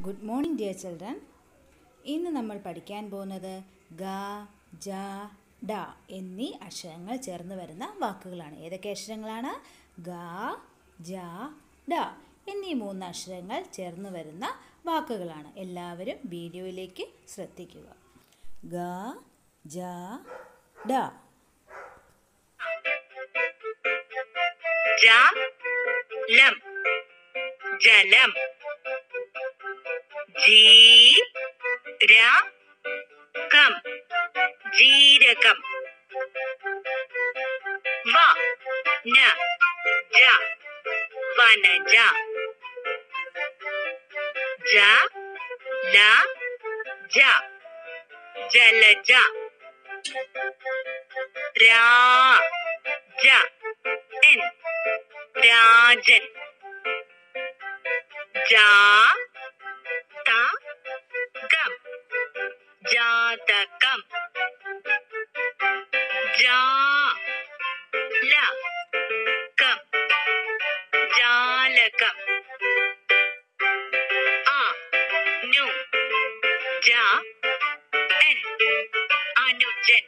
good morning dear children ഇന്ന് നമ്മൾ പഠിക്കാൻ പോകുന്നത് ഗ ജ ഡ എന്നീ അക്ഷരങ്ങൾ ചേർന്ന് വരുന്ന വാക്കുകളാണ് ഏതൊക്കെ അക്ഷരങ്ങളാണ് ഗ ജ ഡ എന്നീ മൂന്ന് അക്ഷരങ്ങൾ ചേർന്ന് വരുന്ന വാക്കുകളാണ് എല്ലാവരും വീഡിയോയിലേക്ക് ശ്രദ്ധിക്കുക ഗ ജ ഡ ജലം ജലം ജീരകം ജീരകം വനജ വനജ ജലജ ജലജ രാജ എൻ രാജൻ ജാതകം ജാതകം ജാലകം ജാലകം അനു ജ എൻ അനുജൻ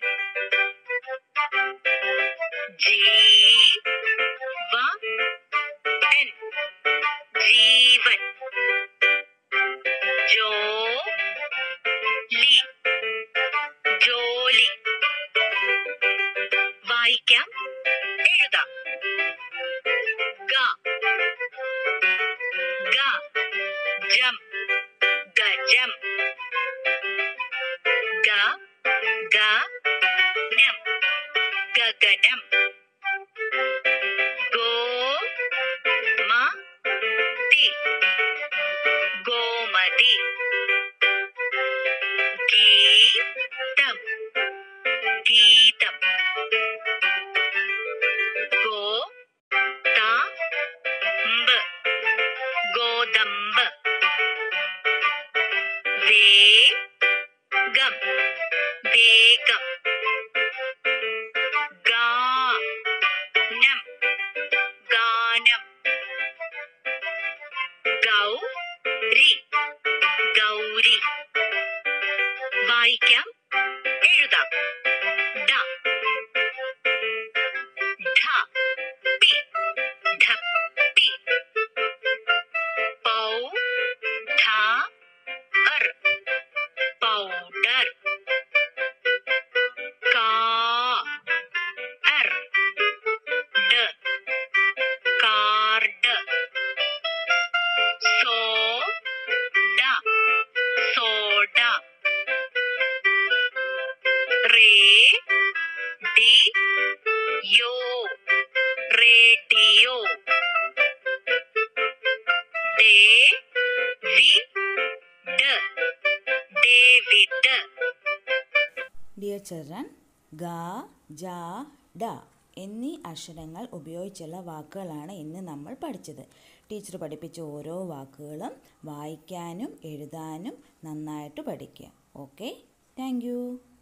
ജീവൻ ജീവൻ ജോലി ജോലി വായിക്കാം എഴുതാം ഗ ഗ ജം ഗജം ഗ ഗ നം ഗഗനം ഗോ മതി ഗോമതി ഗീതം ഗീതം ഗോ തമ്പ് ഗോതമ്പ് വേഗം വേഗം ഗാനം ഗാനം ഗൗരി ഗൗരി വായിക്കാം എഴുതാം ഡ ഢ പി ഢപ്പി പൗ ധ അർ പൗഡർ കാ അർ ഡ card soda soda radio radio David David dear children ഗ ജ ഡ എന്നീ അക്ഷരങ്ങൾ ഉപയോഗിച്ചുള്ള വാക്കുകളാണ് ഇന്ന് നമ്മൾ പഠിച്ചത് ടീച്ചർ പഠിപ്പിച്ച ഓരോ വാക്കുകളും വായിക്കാനും എഴുതാനും നന്നായിട്ട് പഠിക്കുക ഓക്കെ താങ്ക്